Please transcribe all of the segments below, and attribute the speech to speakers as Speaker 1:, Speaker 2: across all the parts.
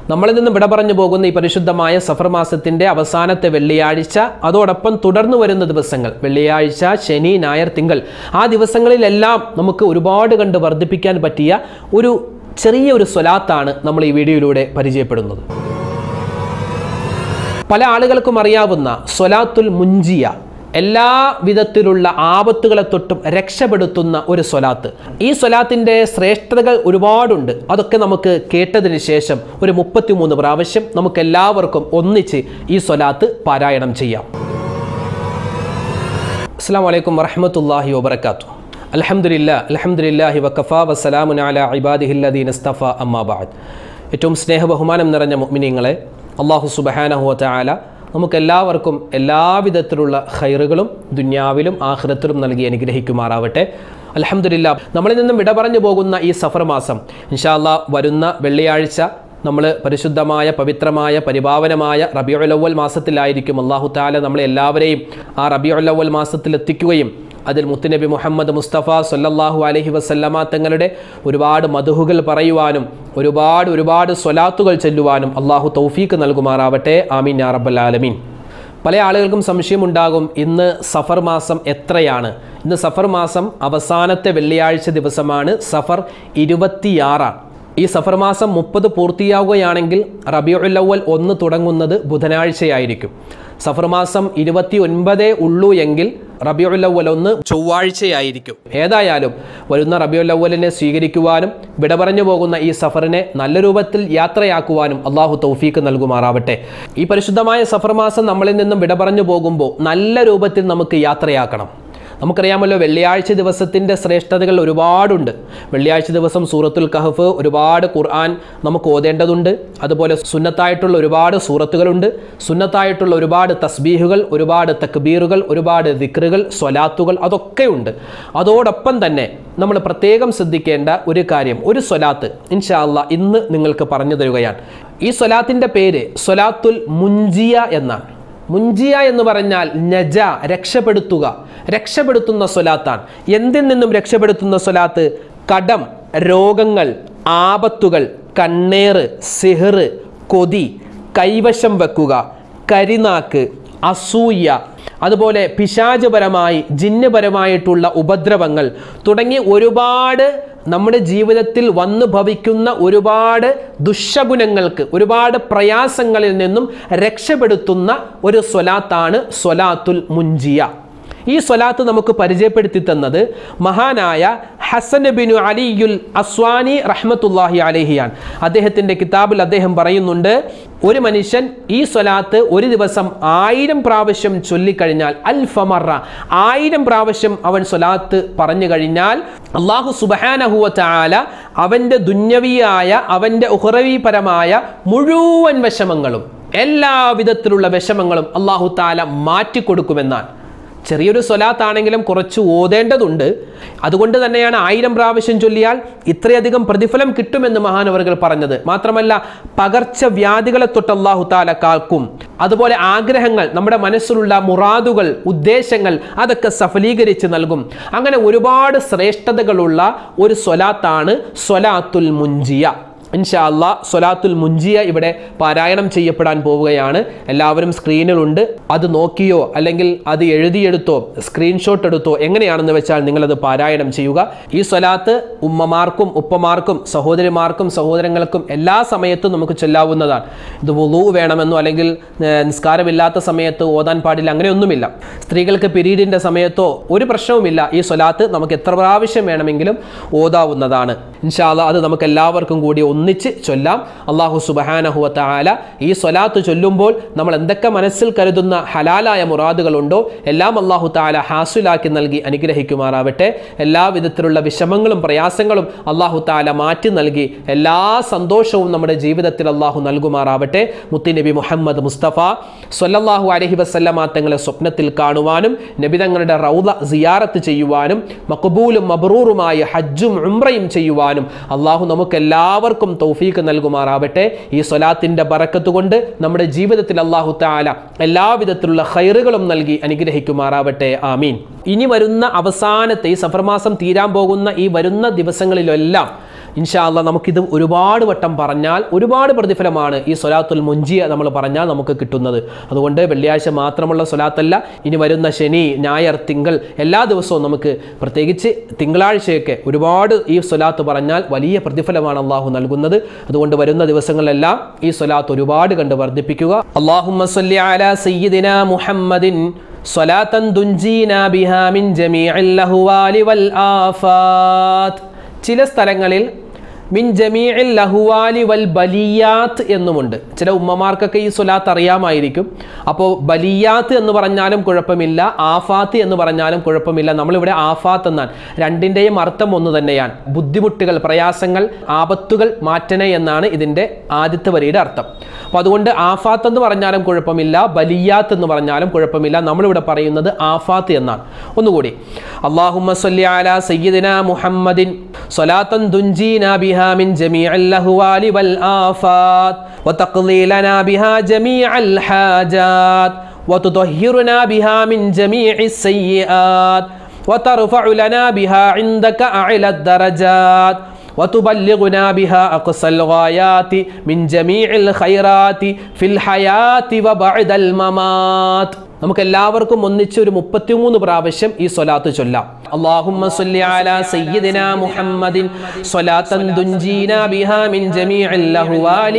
Speaker 1: നമ്മളിൽ നിന്നും വിട പറഞ്ഞു പോകുന്ന ഈ പരിശുദ്ധമായ സഫർ മാസത്തിന്റെ അവസാനത്തെ വെള്ളിയാഴ്ച അതോടൊപ്പം തുടർന്നു വരുന്ന ദിവസങ്ങൾ വെള്ളിയാഴ്ച ശനി ഞായർ തിങ്കൾ ആ ദിവസങ്ങളിലെല്ലാം നമുക്ക് ഒരുപാട് കണ്ട് വർദ്ധിപ്പിക്കാൻ പറ്റിയ ഒരു ചെറിയ ഒരു സ്വലാത്താണ് നമ്മൾ ഈ വീഡിയോയിലൂടെ പരിചയപ്പെടുന്നത് പല ആളുകൾക്കും അറിയാവുന്ന സ്വലാത്തുൽ മുഞ്ചിയ എല്ലാ വിധത്തിലുള്ള ആപത്തുകളെ തൊട്ടും രക്ഷപ്പെടുത്തുന്ന ഒരു സ്വലാത്ത് ഈ സ്വലാത്തിൻ്റെ ശ്രേഷ്ഠതകൾ ഒരുപാടുണ്ട് അതൊക്കെ നമുക്ക് കേട്ടതിന് ശേഷം ഒരു മുപ്പത്തിമൂന്ന് പ്രാവശ്യം നമുക്ക് എല്ലാവർക്കും ഒന്നിച്ച് ഈ സ്വലാത്ത് പാരായണം ചെയ്യാം അസ്സാം വലൈക്കും വറഹമത്തല്ലാഹി വബർക്കാത്തു അലഹമുല്ല അലഹമുല്ലാഹി വക്കഫ വസ്സലാമുൻ അല ഇബാദിഹില്ലദീൻ ഇസ്തഫ അമ്മാബാദ് ഏറ്റവും സ്നേഹ ബഹുമാനം നിറഞ്ഞ മുഅ്മിനീങ്ങളെ അള്ളാഹു സുബഹാനഹുവ ആല നമുക്കെല്ലാവർക്കും എല്ലാവിധത്തിലുള്ള ഖൈറുകളും ദുന്യാവിലും ആഹ്റത്തിലും നൽകി അനുഗ്രഹിക്കുമാറാവട്ടെ അലഹമുല്ല നമ്മളിൽ നിന്നും വിട പറഞ്ഞു പോകുന്ന ഈ സഫർ മാസം ഇൻഷാല്ല വരുന്ന വെള്ളിയാഴ്ച നമ്മൾ പരിശുദ്ധമായ പവിത്രമായ പരിപാവനമായ റബിയുലവൽ മാസത്തിലായിരിക്കും അള്ളാഹു താല നമ്മളെ എല്ലാവരെയും ആ റബിയുലവൽ മാസത്തിൽ എത്തിക്കുകയും അതിൽ മുത്തുനബി മുഹമ്മദ് മുസ്തഫ സൊല്ലാഹു അലഹി വസല്ലമ തങ്ങളുടെ ഒരുപാട് മധുഹുകൾ പറയുവാനും ഒരുപാട് ഒരുപാട് സ്വലാത്തുകൾ ചെല്ലുവാനും അള്ളാഹു തൗഫീക്ക് നൽകുമാറാവട്ടെ ആമീൻ യാ റബ്ബൽ ആലമീൻ പല ആളുകൾക്കും സംശയമുണ്ടാകും ഇന്ന് സഫർ മാസം എത്രയാണ് ഇന്ന് സഫർ മാസം അവസാനത്തെ വെള്ളിയാഴ്ച ദിവസമാണ് സഫർ ഇരുപത്തിയാറാണ് ഈ സഫർ മാസം മുപ്പത് പൂർത്തിയാവുകയാണെങ്കിൽ റബിയുല്ലവൽ ഒന്ന് തുടങ്ങുന്നത് ബുധനാഴ്ചയായിരിക്കും സഫർ മാസം ഇരുപത്തി ഒൻപതേ ഉള്ളൂ എങ്കിൽ റബിയുല്ലവൽ ഒന്ന് ചൊവ്വാഴ്ചയായിരിക്കും ഏതായാലും വരുന്ന റബിയുല്ലവലിനെ സ്വീകരിക്കുവാനും വിട പറഞ്ഞു പോകുന്ന ഈ സഫറിനെ നല്ല രൂപത്തിൽ യാത്രയാക്കുവാനും അള്ളാഹു തൗഫീക്ക് നൽകുമാറാവട്ടെ ഈ പരിശുദ്ധമായ സഫർ മാസം നമ്മളിൽ നിന്നും വിട പറഞ്ഞു പോകുമ്പോൾ നല്ല രൂപത്തിൽ നമുക്ക് യാത്രയാക്കണം നമുക്കറിയാമല്ലോ വെള്ളിയാഴ്ച ദിവസത്തിൻ്റെ ശ്രേഷ്ഠതകൾ ഒരുപാടുണ്ട് വെള്ളിയാഴ്ച ദിവസം സൂറത്തുൽ കഹഫ് ഒരുപാട് ഖുർആൻ നമുക്ക് ഓതേണ്ടതുണ്ട് അതുപോലെ സുന്നത്തായിട്ടുള്ള ഒരുപാട് സൂറത്തുകളുണ്ട് സുന്നത്തായിട്ടുള്ള ഒരുപാട് തസ്ബീഹുകൾ ഒരുപാട് തക്ബീറുകൾ ഒരുപാട് ദിക്റുകൾ സ്വലാത്തുകൾ അതൊക്കെയുണ്ട് അതോടൊപ്പം തന്നെ നമ്മൾ പ്രത്യേകം ശ്രദ്ധിക്കേണ്ട ഒരു കാര്യം ഒരു സ്വലാത്ത് ഇൻഷാ അള്ളാ ഇന്ന് നിങ്ങൾക്ക് പറഞ്ഞു തരികയാണ് ഈ സ്വലാത്തിൻ്റെ പേര് സ്വലാത്തുൽ മുഞ്ചിയ എന്നാണ് മുഞ്ചിയ എന്ന് പറഞ്ഞാൽ നജ രക്ഷപ്പെടുത്തുക രക്ഷപ്പെടുത്തുന്ന സ്വലാത്താണ് എന്തിൽ നിന്നും രക്ഷപ്പെടുത്തുന്ന സ്വലാത്ത് കടം രോഗങ്ങൾ ആപത്തുകൾ കണ്ണേറ് സിഹർ കൊതി കൈവശം വെക്കുക കരിനാക്ക് അസൂയ അതുപോലെ പിശാചപരമായി ജിന്നപരമായിട്ടുള്ള ഉപദ്രവങ്ങൾ തുടങ്ങി ഒരുപാട് നമ്മുടെ ജീവിതത്തിൽ വന്നു ഭവിക്കുന്ന ഒരുപാട് ദുഷഗുണങ്ങൾക്ക് ഒരുപാട് പ്രയാസങ്ങളിൽ നിന്നും രക്ഷപ്പെടുത്തുന്ന ഒരു സ്വലാത്താണ് സ്വലാത്തുൽ മുഞ്ചിയ ഈ സ്വലാത്ത് നമുക്ക് പരിചയപ്പെടുത്തി തന്നത് മഹാനായ ഹസൻ ബിനു അലിയുൽ അസ്വാനി റഹ്മത്തുല്ലാഹി അലഹിയാണ് അദ്ദേഹത്തിൻ്റെ കിതാബിൽ അദ്ദേഹം പറയുന്നുണ്ട് ഒരു മനുഷ്യൻ ഈ സ്വലാത്ത് ഒരു ദിവസം ആയിരം പ്രാവശ്യം ചൊല്ലിക്കഴിഞ്ഞാൽ അൽ ഫമറ ആയിരം പ്രാവശ്യം അവൻ സ്വലാത്ത് പറഞ്ഞു കഴിഞ്ഞാൽ അള്ളാഹു സുബഹാനഹുവ ചാല അവൻ്റെ ദുന്യവിയായ അവൻ്റെ ഉഹറവിപരമായ മുഴുവൻ വിഷമങ്ങളും എല്ലാ വിധത്തിലുള്ള വിഷമങ്ങളും അള്ളാഹു താല മാറ്റിക്കൊടുക്കുമെന്നാണ് ചെറിയൊരു സ്വലാത്താണെങ്കിലും കുറച്ച് ഓതേണ്ടതുണ്ട് അതുകൊണ്ട് തന്നെയാണ് ആയിരം പ്രാവശ്യം ചൊല്ലിയാൽ ഇത്രയധികം പ്രതിഫലം കിട്ടുമെന്ന് മഹാനവറുകൾ പറഞ്ഞത് മാത്രമല്ല പകർച്ചവ്യാധികളെ തൊട്ട് അള്ളാഹു താല കാൽക്കും അതുപോലെ ആഗ്രഹങ്ങൾ നമ്മുടെ മനസ്സിലുള്ള മുറാദുകൾ ഉദ്ദേശങ്ങൾ അതൊക്കെ സഫലീകരിച്ച് നൽകും അങ്ങനെ ഒരുപാട് ശ്രേഷ്ഠതകളുള്ള ഒരു സ്വലാത്താണ് സ്വലാത്തുൽ മുഞ്ചിയ ഇൻഷാ അല്ലാ സ്വലാത്തുൽ മുഞ്ചിയ ഇവിടെ പാരായണം ചെയ്യപ്പെടാൻ പോവുകയാണ് എല്ലാവരും സ്ക്രീനിലുണ്ട് അത് നോക്കിയോ അല്ലെങ്കിൽ അത് എഴുതിയെടുത്തോ സ്ക്രീൻഷോട്ട് എടുത്തോ എങ്ങനെയാണെന്ന് വെച്ചാൽ നിങ്ങളത് പാരായണം ചെയ്യുക ഈ സ്വലാത്ത് ഉമ്മമാർക്കും ഉപ്പമാർക്കും സഹോദരിമാർക്കും സഹോദരങ്ങൾക്കും എല്ലാ സമയത്തും നമുക്ക് ചൊല്ലാവുന്നതാണ് ഇത് വുളു വേണമെന്നോ അല്ലെങ്കിൽ ഏഹ്, നിസ്കാരമില്ലാത്ത സമയത്ത് ഓതാൻ പാടില്ല അങ്ങനെയൊന്നുമില്ല സ്ത്രീകൾക്ക് പിരീഡിൻ്റെ സമയത്തോ ഒരു പ്രശ്നവുമില്ല ഈ സ്വലാത്ത് നമുക്ക് എത്ര പ്രാവശ്യം വേണമെങ്കിലും ഓതാവുന്നതാണ് ഇൻഷാല്ല അത് നമുക്ക് എല്ലാവർക്കും കൂടി ഒന്നിച്ച് ചൊല്ലാം അള്ളാഹു സുബഹാനഹുവത്ത ആല ഈ സ്വലാത്ത് ചൊല്ലുമ്പോൾ നമ്മൾ എന്തൊക്കെ മനസ്സിൽ കരുതുന്ന ഹലാലായ മുറാദുകളുണ്ടോ എല്ലാം അള്ളാഹു താല ഹാസുലാക്കി നൽകി അനുഗ്രഹിക്കുമാറാവട്ടെ എല്ലാ വിധത്തിലുള്ള വിഷമങ്ങളും പ്രയാസങ്ങളും അള്ളാഹു താല മാറ്റി നൽകി എല്ലാ സന്തോഷവും നമ്മുടെ ജീവിതത്തിൽ അള്ളാഹു നൽകുമാറാവട്ടെ മുത്തുനബി മുഹമ്മദ് മുസ്തഫ സ്വല്ലല്ലാഹു അലഹി വസല്ലമ തങ്ങളെ സ്വപ്നത്തിൽ കാണുവാനും നബി തങ്ങളുടെ റൗദ സിയാറത്ത് ചെയ്യുവാനും മക്ബൂലും മബ്രൂറുമായ ഹജ്ജും ഉംറയും ചെയ്യുവാനും അള്ളാഹു നമുക്ക് എല്ലാവർക്കും തൗഫീക്ക് നൽകുമാറാവട്ടെ ഈ സ്വലാത്തിന്റെ ബറക്കത്ത് കൊണ്ട് നമ്മുടെ ജീവിതത്തിൽ അള്ളാഹു താല എല്ലാവിധത്തിലുള്ള ഹൈറുകളും നൽകി അനുഗ്രഹിക്കുമാറാവട്ടെ ആമീൻ ഇനി വരുന്ന അവസാനത്തെ ഈ സഫർ മാസം തീരാൻ പോകുന്ന ഈ വരുന്ന ദിവസങ്ങളിലെല്ലാം ഇൻഷാ അല്ലാ നമുക്കിത് ഒരുപാട് വട്ടം പറഞ്ഞാൽ ഒരുപാട് പ്രതിഫലമാണ് ഈ സ്വലാത്തുൽ മുഞ്ചിയ നമ്മൾ പറഞ്ഞാൽ നമുക്ക് കിട്ടുന്നത് അതുകൊണ്ട് വെള്ളിയാഴ്ച മാത്രമുള്ള സ്വലാത്തല്ല ഇനി വരുന്ന ശനി ഞായർ തിങ്കൾ എല്ലാ ദിവസവും നമുക്ക് പ്രത്യേകിച്ച് തിങ്കളാഴ്ചയൊക്കെ ഒരുപാട് ഈ സ്വലാത്ത് പറഞ്ഞാൽ വലിയ പ്രതിഫലമാണ് അള്ളാഹു നൽകുന്നത് അതുകൊണ്ട് വരുന്ന ദിവസങ്ങളിലെല്ലാം ഈ സ്വലാത്ത് ഒരുപാട് കണ്ട് വർദ്ധിപ്പിക്കുക അള്ളാഹുമ്മ സ്വല്ലി അലാ സയ്യിദിന മുഹമ്മദിൻ സ്വലാത്തൻ ദുൻജീന ബിഹാ മിൻ ജമീഇൽ ലഹുവാലി വൽ ആഫാത്ത് ചില സ്ഥലങ്ങളിൽ മിൻ ജമീഇൽ ലഹുവാലി വൽ ബലിയാത്ത് എന്നുമുണ്ട് ചില ഉമ്മമാർക്കൊക്കെ ഈ സ്വലാത്ത് അറിയാമായിരിക്കും അപ്പോൾ ബലിയാത്ത് എന്ന് പറഞ്ഞാലും കുഴപ്പമില്ല ആഫാത്ത് എന്ന് പറഞ്ഞാലും കുഴപ്പമില്ല നമ്മളിവിടെ ആഫാത്ത് എന്നാണ് രണ്ടിൻ്റെയും അർത്ഥം ഒന്ന് തന്നെയാണ് ബുദ്ധിമുട്ടുകൾ പ്രയാസങ്ങൾ ആപത്തുകൾ മാറ്റണേ എന്നാണ് ഇതിൻ്റെ ആദ്യത്തെ വരിയുടെ അർത്ഥം അപ്പോൾ അതുകൊണ്ട് ആഫാത്ത് എന്ന് പറഞ്ഞാലും കുഴപ്പമില്ല ബലിയാത്ത് എന്ന് പറഞ്ഞാലും കുഴപ്പമില്ല നമ്മളിവിടെ പറയുന്നത് ആഫാത്ത് എന്നാണ് ഒന്നുകൂടി അള്ളാഹുമ്മ സല്ലി അലാ സയ്യിദിന മുഹമ്മദിൻ സ്വലാത്തൻ ദുൻജീന ബിഹാ من جميع اللهوال والآفات وتقضي لنا بها جميع الحاجات وتطهرنا بها من جميع السيئات وترفع لنا بها عندك أعلى الدرجات وتبلغنا بها أقصى الغايات من جميع الخيرات في الحياة وبعد الممات നമുക്ക് എല്ലാവർക്കും ഒന്നിച്ച് ഒരു മുപ്പത്തിമൂന്ന് പ്രാവശ്യം ഈ സ്വലാത്ത് ചൊല്ലാം اللهم صل على سيدنا محمد صلاة تنجينا بها من جميع الأهوال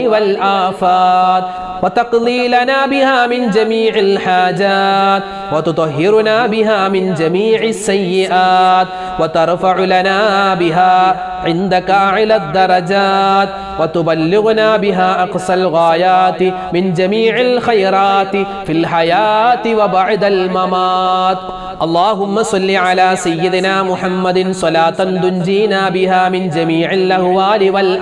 Speaker 1: والآفات وتقضي لنا بها من جميع الحاجات وتطهرنا بها من جميع السيئات وترفع لنا بها عندك أعلى الدرجات وتبلغنا بها أقصى الغايات من جميع الخيرات في الحياة وبعد الممات اللهم صل على سيدنا محمد صلاة تنجينا بها من جميع الأهوال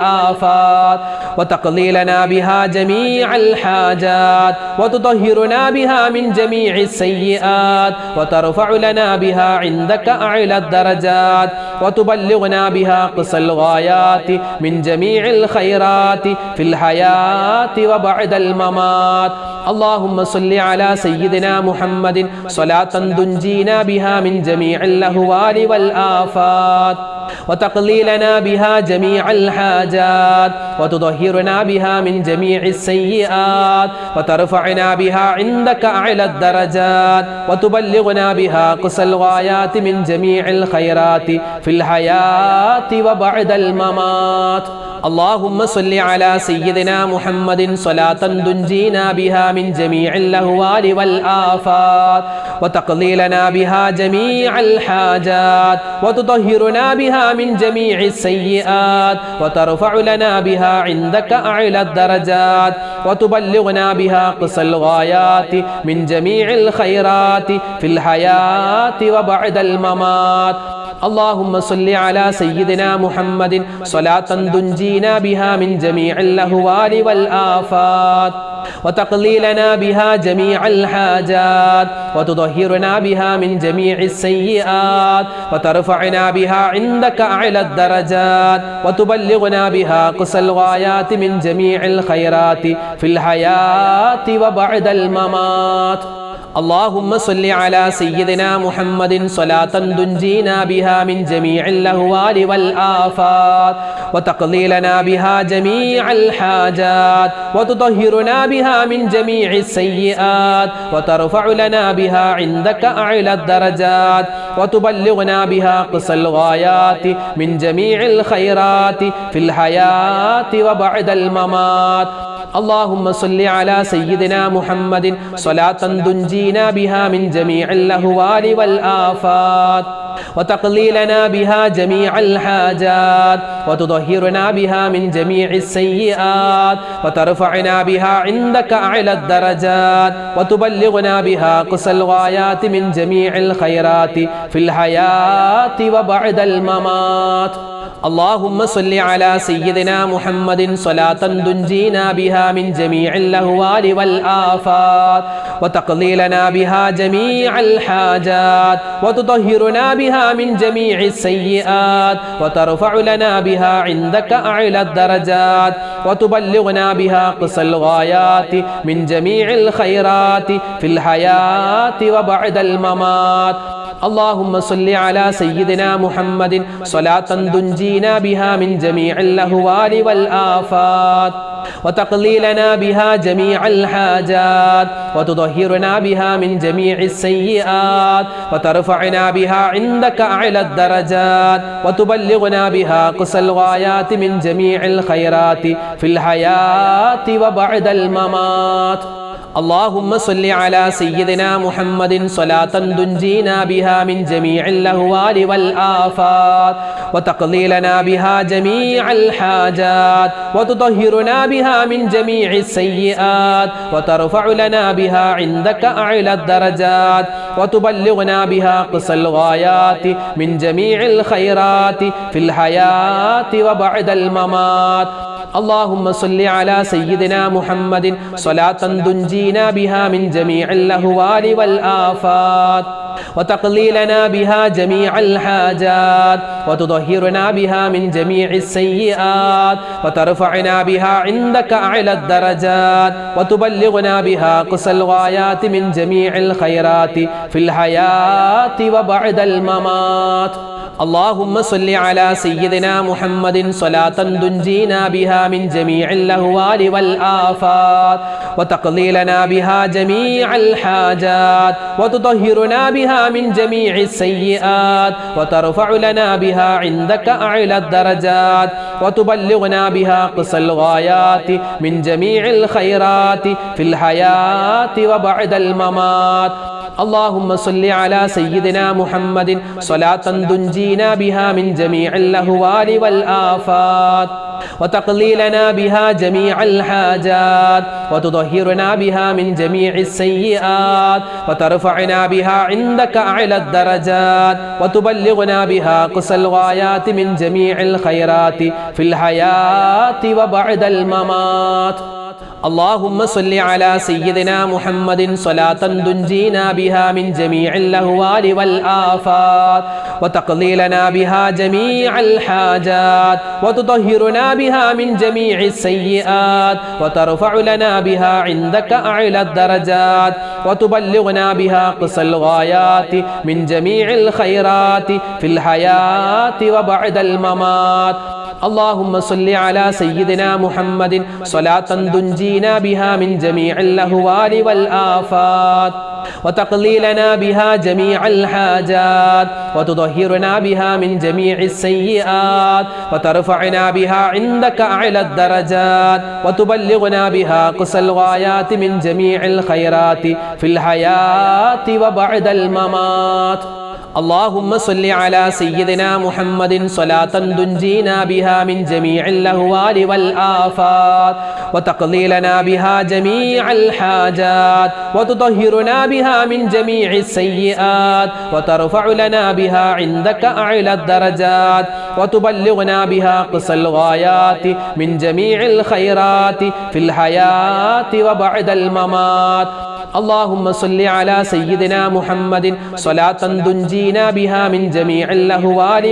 Speaker 1: والآفات وتقضي لنا بها جميع الحاجات وتطهرنا بها من جميع السيئات وترفع لنا بها عندك أعلى الدرجات وتبلغنا بها قصى الغايات من جميع الخيرات في الحياة وبعد الممات اللهم صل على سيدنا محمد صلاة تنجينا بها من جميع الأهوال والآفات وتقضي لنا بها جميع الحاجات وتطهرنا بها من جميع السيئات وترفعنا بها عندك أعلى الدرجات وتبلغنا بها قصى الغايات من جميع الخيرات في الحياة وبعد الممات اللهم صل على سيدنا محمد صلاة تنجينا بها من جميع الأهوال والآفات وتقضي لنا بها جميع الحاجات وتطهرنا بها من جميع السيئات وترفع لنا بها عندك أعلى الدرجات وتبلغنا بها قصى الغايات من جميع الخيرات في الحياة وبعد الممات اللهم صل على سيدنا محمد صلاة تنجينا بها من جميع الأهوال والآفات وتقضي لنا بها جميع الحاجات وتطهرنا بها من جميع السيئات وترفعنا بها عندك أعلى الدرجات وتبلغنا بها قصى الغايات من جميع الخيرات في الحياة وبعد الممات اللهم صل على سيدنا محمد صلاة تنجينا بها من جميع الأهوال والآفات وتقضي لنا بها جميع الحاجات وتطهرنا بها من جميع السيئات وترفع لنا بها عندك أعلى الدرجات وتبلغنا بها قصى الغايات من جميع الخيرات في الحياة وبعد الممات اللهم صل على سيدنا محمد صلاة تنجينا بها من جميع الأهوال والآفات وتقضي لنا بها جميع الحاجات وتطهرنا بها من جميع السيئات وترفعنا بها عندك أعلى الدرجات وتبلغنا بها قصى الغايات من جميع الخيرات في الحياة وبعد الممات اللهم صل على سيدنا محمد صلاة تنجينا بها من جميع الأهوال والآفات وتقضي لنا بها جميع الحاجات وتطهرنا بها من جميع السيئات وترفع لنا بها عندك أعلى الدرجات وتبلغنا بها قصى الغايات من جميع الخيرات في الحياة وبعد الممات اللهم صل على سيدنا محمد صلاة تنجينا بها من جميع الأهوال والآفات وتقضي لنا بها جميع الحاجات وتطهرنا بها من جميع السيئات وترفعنا بها عندك أعلى الدرجات وتبلغنا بها قصى الغايات من جميع الخيرات في الحياة وبعد الممات اللهم صل على سيدنا محمد صلاة تنجينا بها من جميع الأهوال والآفات وتقضي لنا بها جميع الحاجات وتطهرنا بها من جميع السيئات وترفع لنا بها عندك أعلى الدرجات وتبلغنا بها قصى الغايات من جميع الخيرات في الحياة وبعد الممات اللهم صل على سيدنا محمد صلاة تنجينا بها من جميع الأهوال والآفات وتقضي لنا بها جميع الحاجات وتطهرنا بها من جميع السيئات وترفعنا بها عندك أعلى الدرجات وتبلغنا بها قصى الغايات من جميع الخيرات في الحياة وبعد الممات اللهم صل على سيدنا محمد صلاة تنجينا بها من جميع الأهوال والآفات وتقضي لنا بها جميع الحاجات وتطهرنا بها من جميع السيئات وترفع لنا بها عندك أعلى الدرجات وتبلغنا بها قصى الغايات من جميع الخيرات في الحياة وبعد الممات اللهم صل على سيدنا محمد صلاة تنجينا بها من جميع الأهوال والآفات وتقضي لنا بها جميع الحاجات وتطهرنا بها من جميع السيئات وترفعنا بها عندك أعلى الدرجات وتبلغنا بها قصى الغايات من جميع الخيرات في الحياة وبعد الممات اللهم صل على سيدنا محمد صلاة تنجينا بها من جميع الأهوال والآفات وتقضي لنا بها جميع الحاجات وتطهرنا بها من جميع السيئات وترفع لنا بها عندك أعلى الدرجات وتبلغنا بها قصى الغايات من جميع الخيرات في الحياة وبعد الممات اللهم صل على سيدنا محمد صلاة تنجينا بها من جميع الأهوال والآفات وتقضي لنا بها جميع الحاجات وتطهرنا بها من جميع السيئات وترفعنا بها عندك أعلى الدرجات وتبلغنا بها قصى الغايات من جميع الخيرات في الحياة وبعد الممات اللهم صل على سيدنا محمد صلاة تنجينا بها من جميع الأهوال والآفات وتقضي لنا بها جميع الحاجات وتطهرنا بها من جميع السيئات وترفع لنا بها عندك أعلى الدرجات وتبلغنا بها قصى الغايات من جميع الخيرات في الحياة وبعد الممات اللهم صل على سيدنا محمد صلاة تنجينا بها من جميع الأهوال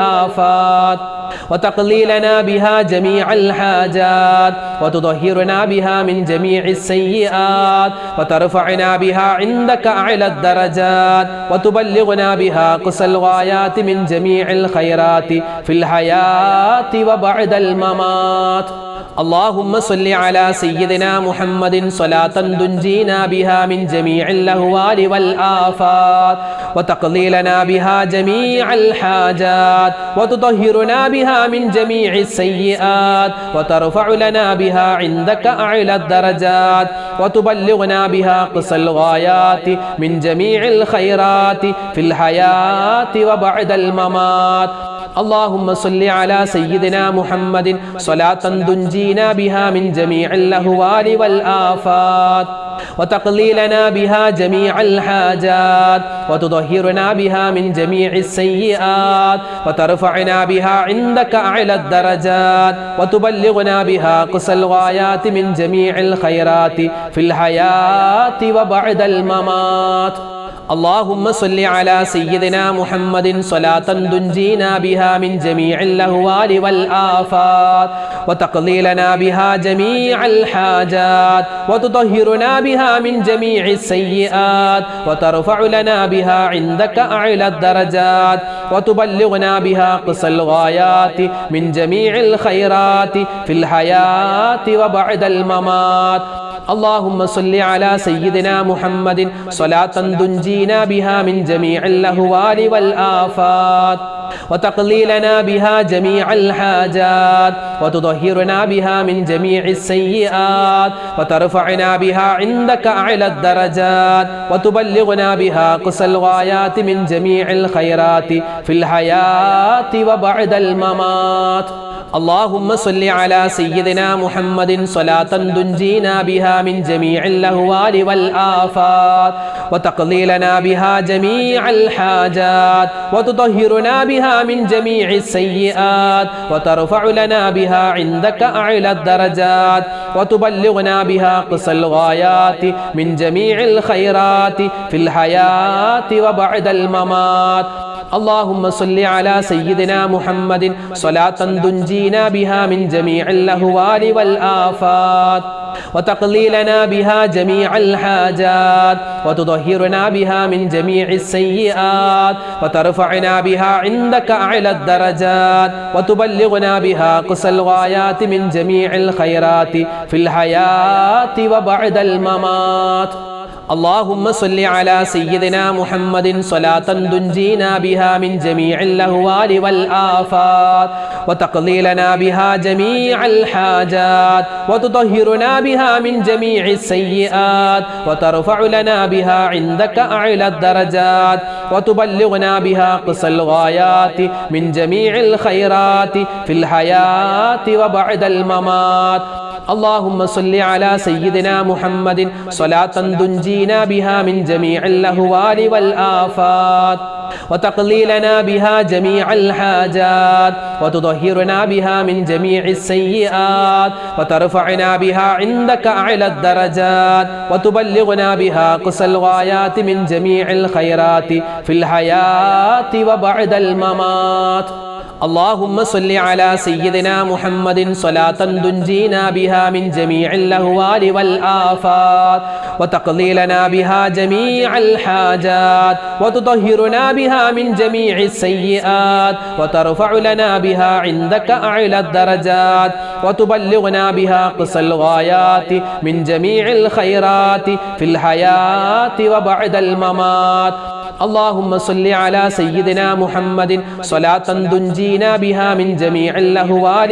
Speaker 1: والآفات وتقضي لنا بها جميع الحاجات وتطهرنا بها من جميع السيئات وترفعنا بها عندك أعلى الدرجات وتبلغنا بها قصى الغايات من جميع الخيرات في الحياة وبعد الممات اللهم صل على سيدنا محمد صلاة تنجينا بها من جميع الأهوال والآفات وتقضي لنا بها جميع الحاجات وتطهرنا بها من جميع السيئات وترفع لنا بها عندك أعلى الدرجات وتبلغنا بها قصى الغايات من جميع الخيرات في الحياة وبعد الممات اللهم صل على سيدنا محمد صلاة تنجينا بها من جميع الأهوال والآفات وتقضي لنا بها جميع الحاجات وتطهرنا بها من جميع السيئات وترفعنا بها عندك أعلى الدرجات وتبلغنا بها قصى الغايات من جميع الخيرات في الحياة وبعد الممات اللهم صل على سيدنا محمد صلاة تنجينا بها من جميع الأهوال والآفات وتقضي لنا بها جميع الحاجات وتطهرنا بها من جميع السيئات وترفع لنا بها عندك أعلى الدرجات وتبلغنا بها قصى الغايات من جميع الخيرات في الحياة وبعد الممات اللهم صل على سيدنا محمد صلاة تنجينا بها من جميع الأهوال والآفات وتقضي لنا بها جميع الحاجات وتطهرنا بها من جميع السيئات وترفعنا بها عندك أعلى الدرجات وتبلغنا بها قصى الغايات من جميع الخيرات في الحياة وبعد الممات اللهم صل على سيدنا محمد صلاة تنجينا بها من جميع الأهوال والآفات وتقضي لنا بها جميع الحاجات وتطهرنا بها من جميع السيئات وترفع لنا بها عندك أعلى الدرجات وتبلغنا بها قصى الغايات من جميع الخيرات في الحياة وبعد الممات اللهم صل على سيدنا محمد صلاة تنجينا بها من جميع الأهوال والآفات وتقضي لنا بها جميع الحاجات وتطهرنا بها من جميع السيئات وترفعنا بها عندك أعلى الدرجات وتبلغنا بها قصى الغايات من جميع الخيرات في الحياة وبعد الممات اللهم صل على سيدنا محمد صلاة تنجينا بها من جميع الأهوال والآفات وتقضي لنا بها جميع الحاجات وتطهرنا بها من جميع السيئات وترفع لنا بها عندك أعلى الدرجات وتبلغنا بها قصى الغايات من جميع الخيرات في الحياة وبعد الممات اللهم صل على سيدنا محمد صلاة تنجينا بها من جميع الأهوال والآفات وتقضي لنا بها جميع الحاجات وتطهرنا بها من جميع السيئات وترفعنا بها عندك أعلى الدرجات وتبلغنا بها قصى الغايات من جميع الخيرات في الحياة وبعد الممات اللهم صل على سيدنا محمد صلاة تنجينا بها من جميع الأهوال والآفات وتقضي لنا بها جميع الحاجات وتطهرنا بها من جميع السيئات وترفع لنا بها عندك أعلى الدرجات وتبلغنا بها قصى الغايات من جميع الخيرات في الحياة وبعد الممات اللهم صل على سيدنا محمد صلاة تنجينا بها من جميع الأهوال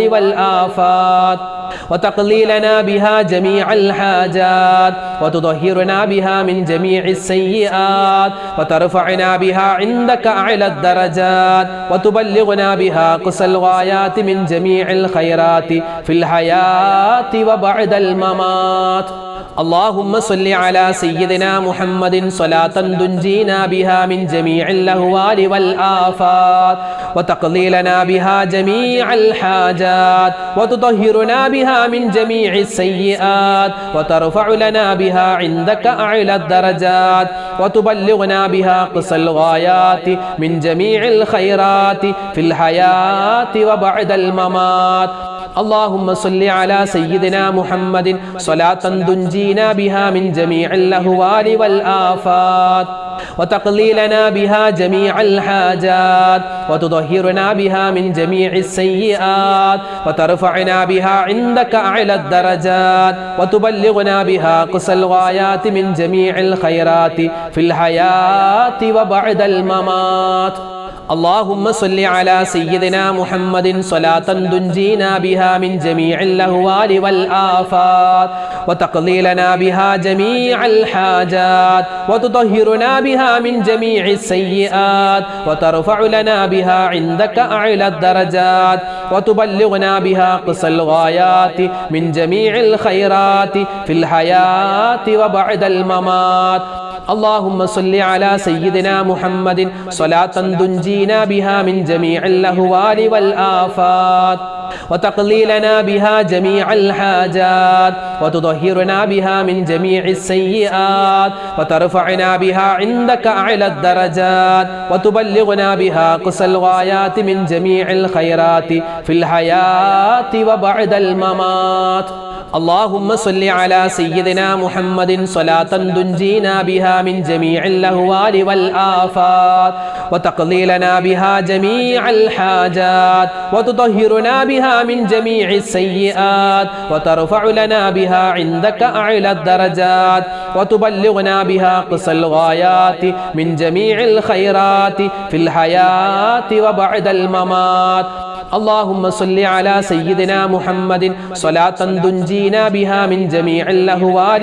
Speaker 1: والآفات وتقضي لنا بها جميع الحاجات وتطهرنا بها من جميع السيئات وترفعنا بها عندك أعلى الدرجات وتبلغنا بها قصى الغايات من جميع الخيرات في الحياة وبعد الممات اللهم صل على سيدنا محمد صلاة تنجينا بها من جميع الأهوال والآفات وتقضي لنا بها جميع الحاجات وتطهرنا بها من جميع السيئات وترفع لنا بها عندك أعلى الدرجات وتبلغنا بها قصى الغايات من جميع الخيرات في الحياة وبعد الممات اللهم صل على سيدنا محمد صلاة تنجينا بها من جميع الأهوال والآفات وتقضي لنا بها جميع الحاجات وتطهرنا بها من جميع السيئات وترفعنا بها عندك أعلى الدرجات وتبلغنا بها قصى الغايات من جميع الخيرات في الحياة وبعد الممات اللهم صل على سيدنا محمد صلاة تنجينا بها من جميع الأهوال والآفات وتقضي لنا بها جميع الحاجات وتطهرنا بها من جميع السيئات وترفع لنا بها عندك أعلى الدرجات وتبلغنا بها قصى الغايات من جميع الخيرات في الحياة وبعد الممات اللهم صل على سيدنا محمد صلاة تنجينا بها من جميع الأهوال والآفات وتقضي لنا بها جميع الحاجات وتطهرنا بها من جميع السيئات وترفعنا بها عندك أعلى الدرجات وتبلغنا بها قصى الغايات من جميع الخيرات في الحياة وبعد الممات اللهم صل على سيدنا محمد صلاة تنجينا بها من جميع الأهوال والآفات وتقضي لنا بها جميع الحاجات وتطهرنا بها من جميع السيئات وترفع لنا بها عندك أعلى الدرجات وتبلغنا بها قصى الغايات من جميع الخيرات في الحياة وبعد الممات اللهم صل على سيدنا محمد صلاة تنجينا بها من جميع الأهوال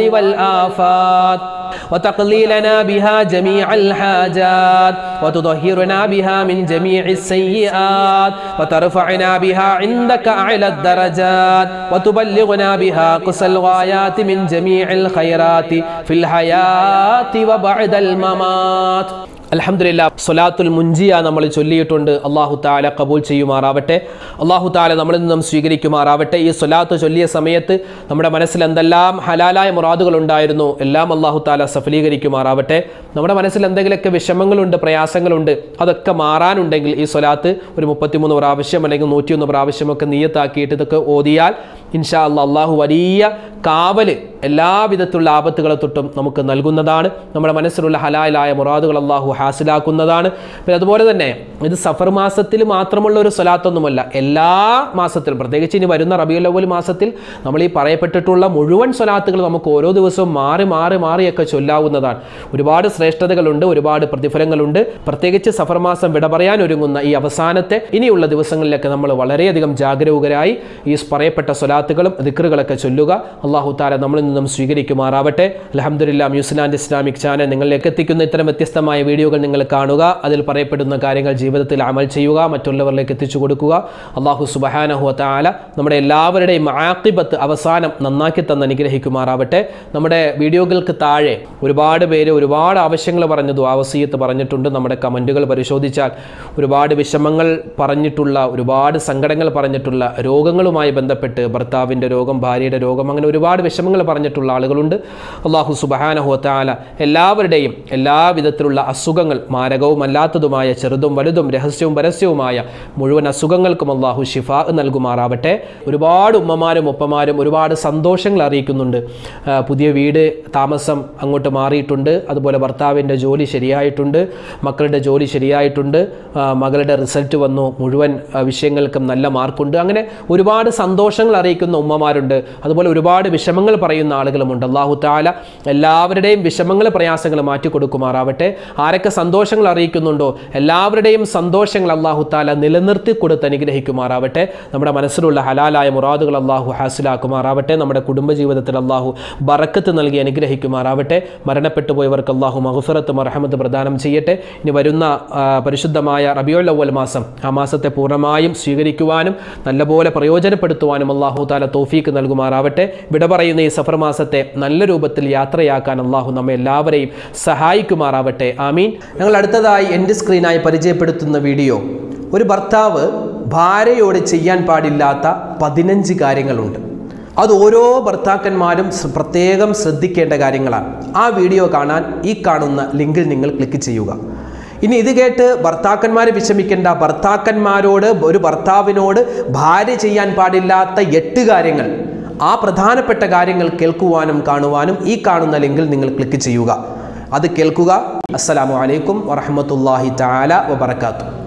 Speaker 1: والآفات وتقضي لنا بها جميع الحاجات وتطهرنا بها من جميع السيئات وترفعنا بها عندك أعلى الدرجات وتبلغنا بها قصى الغايات من جميع الخيرات في الحياة وبعد الممات അലഹമില്ല സൊലാത്തുൽ മുഞ്ചിയ നമ്മൾ ചൊല്ലിയിട്ടുണ്ട് അള്ളാഹു താല കബൂൽ ചെയ്യുമാറാവട്ടെ അള്ളാഹു താല നമ്മളിൽ നിന്നും സ്വീകരിക്കുമാറാവട്ടെ ഈ സൊലാത്ത് ചൊല്ലിയ സമയത്ത് നമ്മുടെ മനസ്സിൽ എന്തെല്ലാം ഹലാലായ മുറാദുകൾ ഉണ്ടായിരുന്നു എല്ലാം അള്ളാഹു താല സഫലീകരിക്കുമാറാവട്ടെ നമ്മുടെ മനസ്സിൽ എന്തെങ്കിലുമൊക്കെ വിഷമങ്ങളുണ്ട് പ്രയാസങ്ങളുണ്ട് അതൊക്കെ മാറാനുണ്ടെങ്കിൽ ഈ സ്വലാത്ത് ഒരു മുപ്പത്തിമൂന്ന് പ്രാവശ്യം അല്ലെങ്കിൽ നൂറ്റിയൊന്ന് പ്രാവശ്യമൊക്കെ നീയത്താക്കിയിട്ട് ഇതൊക്കെ ഓതിയാൽ ഇൻഷാ അല്ലാ അള്ളാഹു വലിയ കാവല് എല്ലാവിധത്തിലുള്ള ആപത്തുകളെ തൊട്ടും നമുക്ക് നൽകുന്നതാണ് നമ്മുടെ മനസ്സിലുള്ള ഹലാലായ മുറാദുകൾ അള്ളാഹു ഹാസിലാക്കുന്നതാണ് പിന്നെ അതുപോലെ തന്നെ ഇത് സഫർ മാസത്തിൽ മാത്രമുള്ള ഒരു സ്വലാത്തൊന്നുമല്ല എല്ലാ മാസത്തിലും പ്രത്യേകിച്ച് ഇനി വരുന്ന റബിയുൽ അവൽ മാസത്തിൽ നമ്മൾ ഈ പറയപ്പെട്ടിട്ടുള്ള മുഴുവൻ സ്വലാത്തുകൾ നമുക്ക് ഓരോ ദിവസവും മാറി മാറി മാറിയൊക്കെ ചൊല്ലാവുന്നതാണ് ഒരുപാട് ശ്രേഷ്ഠതകളുണ്ട് ഒരുപാട് പ്രതിഫലങ്ങളുണ്ട് പ്രത്യേകിച്ച് സഫർ മാസം വിട പറയാൻ ഒരുങ്ങുന്ന ഈ അവസാനത്തെ ഇനിയുള്ള ദിവസങ്ങളിലൊക്കെ നമ്മൾ വളരെയധികം ജാഗരൂകരായി ഈ പറയപ്പെട്ട സ്വലാത്തുകളും ദിക്റുകളൊക്കെ ചൊല്ലുക അള്ളാഹു താല നമ്മളിൽ നിന്നും സ്വീകരിക്കുമാറാവട്ടെ അലഹമുല്ല ന്യൂസിലാൻഡ് ഇസ്ലാമിക് ചാനൽ നിങ്ങളിലേക്ക് എത്തിക്കുന്ന ഇത്തരം വ്യത്യസ്തമായ വീഡിയോകൾ നിങ്ങൾ കാണുക അതിൽ പറയപ്പെടുന്ന കാര്യങ്ങൾ ജീവിതത്തിൽ അമൽ ചെയ്യുക മറ്റുള്ളവരിലേക്ക് എത്തിച്ചു കൊടുക്കുക അള്ളാഹു സുബഹാനഹു താല നമ്മുടെ എല്ലാവരുടെയും ആക്കിബത്ത് അവസാനം നന്നാക്കി തന്ന് അനുഗ്രഹിക്കുമാറാവട്ടെ നമ്മുടെ വീഡിയോകൾക്ക് താഴെ ഒരുപാട് പേര് ഒരുപാട് ആവശ്യങ്ങൾ പറഞ്ഞു ദ്വാവസീയത്ത് പറഞ്ഞിട്ടുണ്ട് നമ്മുടെ കമൻറ്റുകൾ പരിശോധിച്ചാൽ ഒരുപാട് വിഷമങ്ങൾ പറഞ്ഞിട്ടുള്ള ഒരുപാട് സങ്കടങ്ങൾ പറഞ്ഞിട്ടുള്ള രോഗങ്ങളുമായി ബന്ധപ്പെട്ട് ഭർത്താവിൻ്റെ രോഗം ഭാര്യയുടെ രോഗം അങ്ങനെ ഒരുപാട് വിഷമങ്ങൾ പറഞ്ഞിട്ടുള്ള ആളുകളുണ്ട് അള്ളാഹു സുബഹാനഹു താല എല്ലാവരുടെയും എല്ലാവിധത്തിലുള്ള അസുഖങ്ങൾ മാരകവുമല്ലാത്തതുമായ ചെറുതും വലുതും രഹസ്യവും പരസ്യവുമായ മുഴുവൻ അസുഖങ്ങൾക്കും അള്ളാഹു ഷിഫ നൽകുമാറാവട്ടെ ഒരുപാട് ഉമ്മമാരും ഉപ്പമാരും ഒരുപാട് സന്തോഷങ്ങൾ അറിയിക്കുന്നുണ്ട് ആ, പുതിയ വീട് താമസം അങ്ങോട്ട് മാറിയിട്ടുണ്ട് അതുപോലെ ഭർത്താവിൻ്റെ ജോലി ശരിയായിട്ടുണ്ട് മക്കളുടെ ജോലി ശരിയായിട്ടുണ്ട് ആ, മകളുടെ റിസൾട്ട് വന്നു മുഴുവൻ ആ, വിഷയങ്ങൾക്കും നല്ല മാർക്കുണ്ട് അങ്ങനെ ഒരുപാട് സന്തോഷങ്ങൾ അറിയിക്കുന്ന ഉമ്മമാരുണ്ട് അതുപോലെ ഒരുപാട് വിഷമങ്ങൾ പറയുന്ന ആളുകളുമുണ്ട് അള്ളാഹു താല എല്ലാവരുടെയും വിഷമങ്ങൾ പ്രയാസങ്ങൾ മാറ്റിക്കൊടുക്കുമാറാവട്ടെ ആരൊക്കെ സന്തോഷങ്ങൾ അറിയിക്കുന്നുണ്ടോ എല്ലാവരുടെയും സന്തോഷങ്ങൾ അള്ളാഹു താല നിലനിർത്തി കൊടുത്ത് അനുഗ്രഹിക്കുമാറാവട്ടെ നമ്മുടെ മനസ്സിലുള്ള ഹലാലായ മുറാദുകൾ അള്ളാഹു ഹാസിലാക്കുമാറാവട്ടെ നമ്മുടെ കുടുംബജീവിതത്തിൽ അള്ളാഹു ബറക്കത്ത് നൽകി അനുഗ്രഹിക്കുമാറാവട്ടെ മരണപ്പെട്ടു പോയവർക്ക് അള്ളാഹു മഹഫിറത്ത് മറഹമത്ത് പ്രദാനം ചെയ്യട്ടെ ഇനി വരുന്ന ആ, പരിശുദ്ധമായ റബിയോൽ അവൽ മാസം ആ മാസത്തെ പൂർണ്ണമായും സ്വീകരിക്കുവാനും നല്ലപോലെ പ്രയോജനപ്പെടുത്തുവാനും അള്ളാഹു താല തോഫീക്ക് നൽകുമാറാവട്ടെ വിട പറയുന്ന ഈ സഫർ മാസത്തെ നല്ല രൂപത്തിൽ യാത്രയാക്കാൻ അള്ളാഹു നമ്മെ എല്ലാവരെയും സഹായിക്കുമാറാവട്ടെ ആമീൻ ഞങ്ങൾ അടുത്തതായി എൻ്റെ സ്ക്രീനായി പരിചയപ്പെടുത്തുന്ന വീഡിയോ ഒരു ഭർത്താവ് ഭാര്യയോട് ചെയ്യാൻ പാടില്ലാത്ത പതിനഞ്ച് കാര്യങ്ങളുണ്ട് അത് ഓരോ ഭർത്താക്കന്മാരും ശ്ര- പ്രത്യേകം ശ്രദ്ധിക്കേണ്ട കാര്യങ്ങളാണ് ആ വീഡിയോ കാണാൻ ഈ കാണുന്ന ലിങ്കിൽ നിങ്ങൾ ക്ലിക്ക് ചെയ്യുക ഇനി ഇത് കേട്ട് ഭർത്താക്കന്മാർ വിഷമിക്കേണ്ട ഭർത്താക്കന്മാരോട് ഒരു ഭർത്താവിനോട് ഭാര്യ ചെയ്യാൻ പാടില്ലാത്ത എട്ട് കാര്യങ്ങൾ ആ പ്രധാനപ്പെട്ട കാര്യങ്ങൾ കേൾക്കുവാനും കാണുവാനും ഈ കാണുന്ന ലിങ്കിൽ നിങ്ങൾ ക്ലിക്ക് ചെയ്യുക അത് കേൾക്കുക അസ്സലാമു അലൈക്കും വറഹമത്തല്ലാഹി തആല വബറകാതുഹു